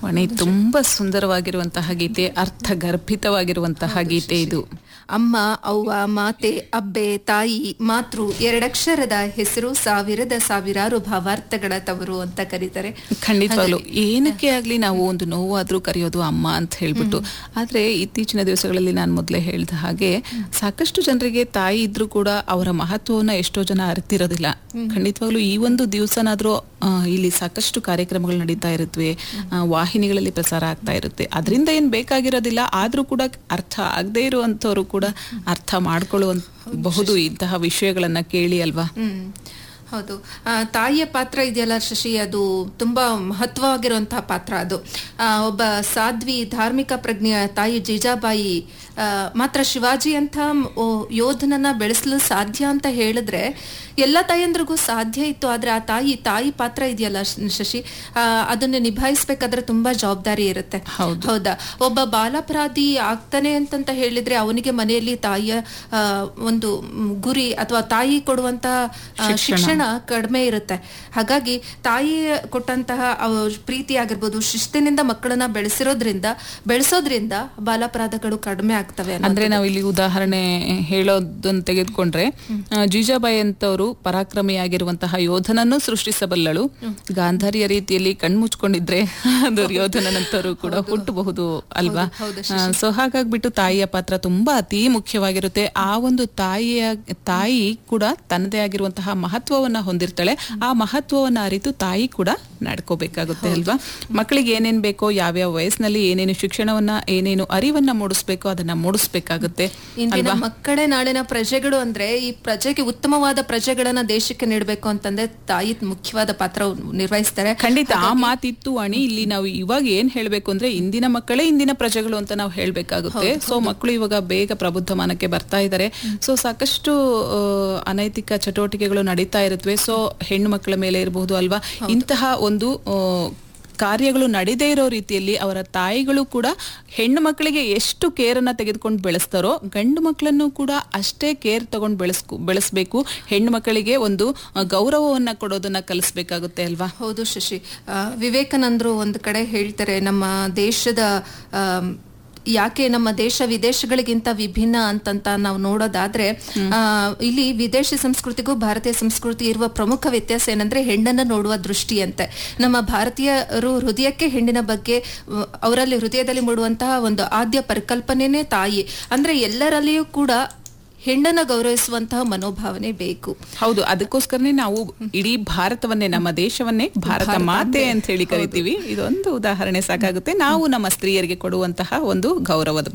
ವಾಣಿ ತುಂಬಾ ಸುಂದರವಾಗಿರುವಂತಹ ಗೀತೆ ಅರ್ಥಗರ್ಭಿತವಾಗಿರುವಂತಹ ಗೀತೆ ಇದು ಅಮ್ಮ ಅವ್ವ ಮಾತೆ ಅಬ್ಬೆ ತಾಯಿ ಮಾತೃ ಎರಡಕ್ಷರದ ಹೆಸರು ಸಾವಿರದ ಸಾವಿರಾರು ಭಾವಾರ್ಥಗಳ ತವರು ಅಂತ ಕರೀತಾರೆ ಖಂಡಿತವಾಗ್ಲು ಏನಕ್ಕೆ ಆಗ್ಲಿ ನಾವು ಒಂದು ನೋವಾದ್ರೂ ಕರೆಯೋದು ಅಮ್ಮ ಅಂತ ಹೇಳ್ಬಿಟ್ಟು ಆದ್ರೆ ಇತ್ತೀಚಿನ ದಿವಸಗಳಲ್ಲಿ ನಾನು ಮೊದಲೇ ಹೇಳಿದ ಹಾಗೆ ಸಾಕಷ್ಟು ಜನರಿಗೆ ತಾಯಿ ಇದ್ರೂ ಕೂಡ ಅವರ ಮಹತ್ವವನ್ನ ಎಷ್ಟೋ ಜನ ಅರಿತಿರೋದಿಲ್ಲ ಖಂಡಿತವಾಗ್ಲೂ ಈ ಒಂದು ದಿವಸನಾದ್ರೂ ಆ, ಇಲ್ಲಿ ಸಾಕಷ್ಟು ಕಾರ್ಯಕ್ರಮಗಳು ನಡೀತಾ ಇರುತ್ತವೆ ಆ, ವಾಹಿನಿಗಳಲ್ಲಿ ಪ್ರಸಾರ ಆಗ್ತಾ ಇರುತ್ತೆ ಅದರಿಂದ ಏನ್ ಬೇಕಾಗಿರೋದಿಲ್ಲ ಆದ್ರೂ ಕೂಡ ಅರ್ಥ ಆಗದೆ ಇರುವಂತವ್ರು ಕೂಡ ಅರ್ಥ ಮಾಡ್ಕೊಳ್ಳುವಂಬಹುದು ಇಂತಹ ವಿಷಯಗಳನ್ನ ಕೇಳಿ ಅಲ್ವಾ ಹ್ಮ್ ಹೌದು ಆ, ತಾಯಿಯ ಪಾತ್ರ ಇದೆಯಲ್ಲ ಶಶಿ ಅದು ತುಂಬಾ ಮಹತ್ವವಾಗಿರುವಂತಹ ಪಾತ್ರ ಅದು ಆ, ಒಬ್ಬ ಸಾಧ್ವಿ ಧಾರ್ಮಿಕ ಪ್ರಜ್ಞೆಯ ತಾಯಿ ಜೀಜಾಬಾಯಿ ಆ, ಮಾತ್ರ ಶಿವಾಜಿ ಅಂತ ಮ್- ಓ, ಯೋಧನನ್ನ ಬೆಳೆಸಲು ಸಾಧ್ಯ ಅಂತ ಹೇಳಿದ್ರೆ ಎಲ್ಲ ತಾಯಂದ್ರಿಗೂ ಸಾಧ್ಯ ಇತ್ತು ಆದ್ರೆ ಆ ತಾಯಿ ತಾಯಿ ಪಾತ್ರ ಇದೆಯಲ್ಲ ಶ- ಶಶಿ ಆ, ಅದನ್ನ ನಿಭಾಯಿಸ್ಬೇಕಾದ್ರೆ ತುಂಬಾ ಜವಾಬ್ದಾರಿ ಇರುತ್ತೆ ಹೌದು. ಹೌದಾ ಒಬ್ಬ ಬಾಲಾಪರಾಧಿ ಆಗ್ತಾನೆ ಅಂತಂತ ಹೇಳಿದ್ರೆ ಅವನಿಗೆ ಮನೆಯಲ್ಲಿ ತಾಯಿಯ ಆ, ಒಂದು ಮ್, ಗುರಿ ಅಥವಾ ತಾಯಿ ಕೊಡುವಂತ ಆ, ಶಿಕ್ಷಣ ಕಡಿಮೆ ಇರುತ್ತೆ ಹಾಗಾಗಿ ತಾಯಿ ಕೊಟ್ಟಂತಹ ಅವ- ಪ್ರೀತಿ ಆಗಿರ್ಬೋದು ಶಿಸ್ತಿನಿಂದ ಮಕ್ಕಳನ್ನ ಬೆಳೆಸಿರೋದ್ರಿಂದ ಬೆಳೆಸೋದ್ರಿಂದ ಬಾಲಾಪರಾಧಗಳು ಕಡಿಮೆ ಆಗ್ತವೆ ಅನ್ನೋದು. ಅಂದ್ರೆ ನಾವು ಇಲ್ಲಿ ಉದಾಹರಣೆ ಹೇಳೋದನ್ನ ತೆಗೆದುಕೊಂಡ್ರೆ ಆ, ಜೀಜಾಬಾಯಿ ಅಂತವರು ಪರಾಕ್ರಮಿಯಾಗಿರುವಂತಹ ಯೋಧನನ್ನು ಸೃಷ್ಟಿಸಬಲ್ಲಳು ಗಾಂಧಾರಿಯ ರೀತಿಯಲ್ಲಿ ಕಣ್ಮುಚ್ಕೊಂಡಿದ್ರೆ ದುರ್ಯೋಧನನಂತವರು ಕೂಡ ಹುಟ್ಟಬಹುದು ಅಲ್ವಾ ಸೊ ಹಾಗಾಗ್ಬಿಟ್ಟು ತಾಯಿಯ ಪಾತ್ರ ತುಂಬಾ ಅತಿ ಮುಖ್ಯವಾಗಿರುತ್ತೆ ಆ ಒಂದು ತಾಯಿಯ ತಾಯಿ ಕೂಡ ತನ್ನದೇ ಆಗಿರುವಂತಹ ಮಹತ್ವವನ್ನ ಹೊಂದಿರ್ತಾಳೆ ಆ ಮಹತ್ವವನ್ನ ಅರಿತು ತಾಯಿ ಕೂಡ ನಡ್ಕೋಬೇಕಾಗುತ್ತೆ ಅಲ್ವಾ ಮಕ್ಕಳಿಗೆ ಏನೇನ್ ಬೇಕೋ ಯಾವ್ಯಾವ ವಯಸ್ಸಿನಲ್ಲಿ ಏನೇನು ಶಿಕ್ಷಣವನ್ನ ಏನೇನು ಅರಿವನ್ನ ಮೂಡಿಸ್ಬೇಕೋ ಅದನ್ನ ಮೂಡಿಸ್ಬೇಕಾಗುತ್ತೆ ಇಂದಿನ ಮಕ್ಕಳೇ ನಾಳಿನ ಪ್ರಜೆಗಳು ಅಂದ್ರೆ ಈ ಪ್ರಜೆಗೆ ಉತ್ತಮವಾದ ಪ್ರಜೆಗಳನ್ನ ದೇಶಕ್ಕೆ ನೀಡಬೇಕು ಅಂತಂದ್ರೆ ತಾಯಿ ಮುಖ್ಯವಾದ ಪಾತ್ರ ನಿರ್ವಹಿಸ್ತಾರೆ ಖಂಡಿತ ಆ ಮಾತಿತ್ತು ಅಣಿ ಇಲ್ಲಿ ನಾವು ಇವಾಗ ಏನ್ ಹೇಳ್ಬೇಕು ಅಂದ್ರೆ ಇಂದಿನ ಮಕ್ಕಳೇ ಇಂದಿನ ಪ್ರಜೆಗಳು ಅಂತ ನಾವು ಹೇಳ್ಬೇಕಾಗುತ್ತೆ ಸೊ ಮಕ್ಕಳು ಇವಾಗ ಬೇಗ ಪ್ರಬುದ್ಧಮಾನಕ್ಕೆ ಬರ್ತಾ ಇದ್ದಾರೆ ಸೊ ಸಾಕಷ್ಟು ಆ, ಅನೈತಿಕ ಚಟುವಟಿಕೆಗಳು ನಡೀತಾ ಇರುತ್ತವೆ ಸೊ ಹೆಣ್ಣು ಮಕ್ಕಳ ಮೇಲೆ ಇರಬಹುದು ಅಲ್ವಾ ಇಂತಹ ಒಂದು ಆ, ಕಾರ್ಯಗಳು ನಡೀದೇ ಇರೋ ರೀತಿಯಲ್ಲಿ ಅವರ ತಾಯಿಗಳು ಕೂಡ ಹೆಣ್ಣು ಮಕ್ಕಳಿಗೆ ಎಷ್ಟು ಕೇರನ್ನ ತೆಗೆದುಕೊಂಡು ಬೆಳೆಸ್ತಾರೋ ಗಂಡು ಮಕ್ಕಳನ್ನು ಕೂಡ ಅಷ್ಟೇ ಕೇರ್ ತಗೊಂಡು ಬೆಳೆಸ್ಕು ಬೆಳೆಸ್ಬೇಕು ಹೆಣ್ಣು ಮಕ್ಕಳಿಗೆ ಒಂದು ಆ, ಗೌರವವನ್ನ ಕೊಡೋದನ್ನ ಕಲಿಸ್ಬೇಕಾಗುತ್ತೆ ಅಲ್ವಾ ಹೌದು ಶಶಿ ಆ, ವಿವೇಕಾನಂದರು ಒಂದು ಕಡೆ ಹೇಳ್ತಾರೆ ನಮ್ಮ ದೇಶದ ಆಮ್, ಯಾಕೆ ನಮ್ಮ ದೇಶ ವಿದೇಶಗಳಿಗಿಂತ ವಿಭಿನ್ನ ಅಂತಂತ ನಾವು ನೋಡೋದಾದ್ರೆ ಆ, ಇಲ್ಲಿ ವಿದೇಶಿ ಸಂಸ್ಕೃತಿಗೂ ಭಾರತೀಯ ಸಂಸ್ಕೃತಿ ಇರುವ ಪ್ರಮುಖ ವ್ಯತ್ಯಾಸ ಏನಂದ್ರೆ ಹೆಣ್ಣನ್ನ ನೋಡುವ ದೃಷ್ಟಿ ಅಂತೆ ನಮ್ಮ ಭಾರತೀಯರು ಹೃದಯಕ್ಕೆ ಹೆಣ್ಣಿನ ಬಗ್ಗೆ ಆ, ಅವರಲ್ಲಿ ಹೃದಯದಲ್ಲಿ ಮೂಡುವಂತಹ ಒಂದು ಆದ್ಯ ಪರಿಕಲ್ಪನೆನೇ ತಾಯಿ ಅಂದ್ರೆ ಎಲ್ಲರಲ್ಲಿಯೂ ಕೂಡ ಹೆಣ್ಣನ್ನ ಗೌರವಿಸುವಂತಹ ಮನೋಭಾವನೆ ಬೇಕು ಹೌದು ಅದಕ್ಕೋಸ್ಕರನೇ ನಾವು ಇಡೀ ಭಾರತವನ್ನೇ ನಮ್ಮ ದೇಶವನ್ನೇ ಭಾರತ ಮಾತೆ ಅಂತ ಹೇಳಿ ಕರಿತೀವಿ ಇದೊಂದು ಉದಾಹರಣೆ ಸಾಕಾಗುತ್ತೆ ನಾವು ನಮ್ಮ ಸ್ತ್ರೀಯರಿಗೆ ಕೊಡುವಂತಹ ಒಂದು ಗೌರವದ